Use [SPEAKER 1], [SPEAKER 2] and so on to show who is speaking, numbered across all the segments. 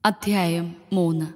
[SPEAKER 1] അധ്യായം മൂന്ന്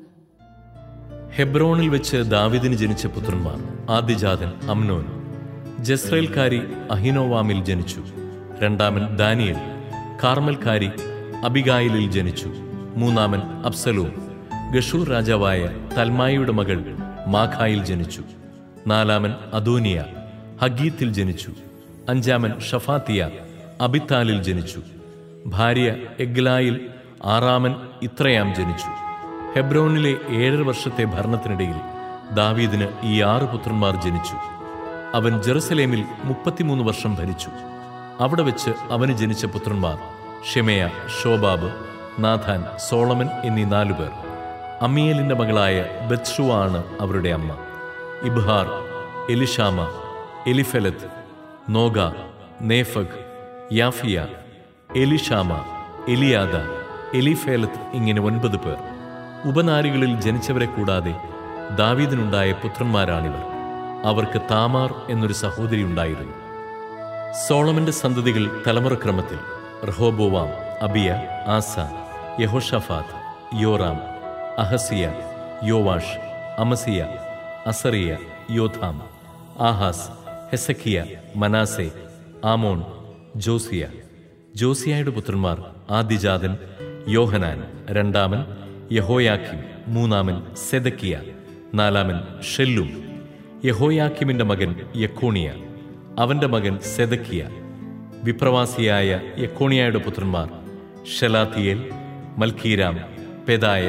[SPEAKER 2] ഹെബ്രോണിൽ വെച്ച് ദാവിദിന് ജനിച്ച പുത്രന്മാർ ആദ്യജാതൻ അമ്നോൻ ജസ്രേൽക്കാരി അഹിനോവാമിൽ ജനിച്ചു രണ്ടാമൻ ദാനിയൽ കാർമൽക്കാരി അബിഗായിലിൽ ജനിച്ചു മൂന്നാമൻ അബ്സലോം ഗഷൂർ രാജാവായ തൽമായിയുടെ മകൾ മാഖായിൽ ജനിച്ചു നാലാമൻ അദോനിയ ഹഗീത്തിൽ ജനിച്ചു അഞ്ചാമൻ ഷഫാത്തിയ അബിത്താലിൽ ജനിച്ചു ഭാര്യ എഗ്ലായിൽ ആറാമൻ ഇത്രയാം ജനിച്ചു ഹെബ്രോനിലെ ഏഴര വർഷത്തെ ഭരണത്തിനിടയിൽ ദാവീദിന് ഈ ആറ് പുത്രന്മാർ ജനിച്ചു അവൻ ജെറുസലേമിൽ മുപ്പത്തിമൂന്ന് വർഷം ഭരിച്ചു അവിടെ വെച്ച് അവന് ജനിച്ച പുത്രന്മാർ ഷെമയ ഷോബാബ് നാഥാൻ സോളമൻ എന്നീ നാലുപേർ അമ്മിയേലിന്റെ മകളായ ബത്ഷുവ ആണ് അവരുടെ അമ്മ ഇബ്ഹാർ എലിഷാമ എലിഫെലത്ത് നോഗ നേഫഗ് യാഫിയ എലിഷാമ എലിയാദ എലിഫേലത്ത് ഇങ്ങനെ ഒൻപത് പേർ ഉപനാരികളിൽ ജനിച്ചവരെ കൂടാതെ ദാവീദിനുണ്ടായ പുത്രന്മാരാണിവർ അവർക്ക് താമാർ എന്നൊരു സഹോദരി ഉണ്ടായിരുന്നു സോളമന്റെ സന്തതികൾ തലമുറക്രമത്തിൽ Rehoboam Abijah Asa Jehoshaphat Joram Ahaziah Joash Amaziah Azariah Jotham Ahaz Hezekiah Manasseh Amon Josiah ജോസിയായുടെ പുത്രന്മാർ ആദിജാതൻ യോഹനാൻ രണ്ടാമൻ യഹോയാക്കിം മൂന്നാമൻ സെദക്കിയ നാലാമൻ ഷെല്ലും യഹോയാക്കിമിന്റെ മകൻ യക്കോണിയ അവന്റെ മകൻ സെദക്കിയ വിപ്രവാസിയായ യക്കോണിയായുടെ പുത്രന്മാർ ഷെലാത്തിയേൽ മൽക്കീരാം പെദായ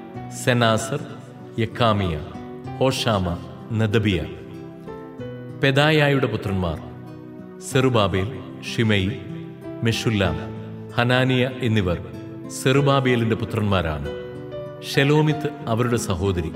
[SPEAKER 2] സെനാസർ യക്കാമിയ ഹോഷാമ നദബിയ പെദായായുടെ പുത്രന്മാർ സെറുബാബേൽ ഷിമയി മെഷുല്ലാം ഹനാനിയ എന്നിവർ സെറുബാബേലിന്റെ പുത്രന്മാരാണ് ഷെലോമിത്ത് അവരുടെ സഹോദരി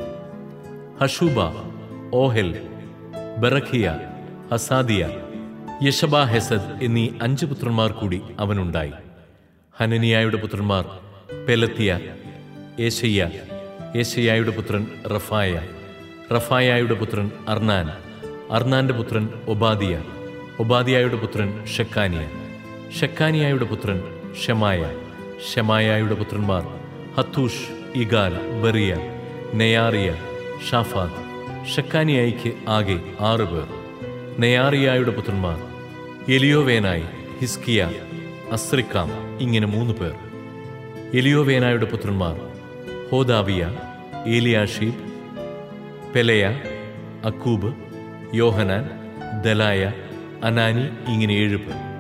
[SPEAKER 2] ഹഷൂബ ഓഹെൽ ബറഖിയ ഹസാദിയ യഷബ ഹെസദ് എന്നീ അഞ്ച് പുത്രന്മാർ കൂടി അവനുണ്ടായി ഹനനിയായുടെ പുത്രന്മാർ പെലത്തിയ ഏശയ്യ ഏശയ്യായുടെ പുത്രൻ റഫായ റഫായായുടെ പുത്രൻ അർനാൻ അർനാന്റെ പുത്രൻ ഒബാദിയ ഒബാദിയായുടെ പുത്രൻ ഷെക്കാനിയ ഷെക്കാനിയായുടെ പുത്രൻ ഷെമായ ഷെമായായുടെ പുത്രന്മാർ ഹത്തൂഷ് ഇഗാൽ ബറിയ നെയാറിയ ഷാഫാദ് ഷെക്കാനിയായിക്ക് ആകെ ആറ് പേർ നെയാറിയായുടെ പുത്രന്മാർ എലിയോവേനായി ഹിസ്കിയ അസ്രിക്കാം ഇങ്ങനെ മൂന്ന് പേർ എലിയോവേനായുടെ പുത്രന്മാർ ഹോദാബിയ ഏലിയാഷീബ് പെലയ അക്കൂബ് യോഹനാൻ ദലായ അനാനി ഇങ്ങനെ ഏഴ് പേർ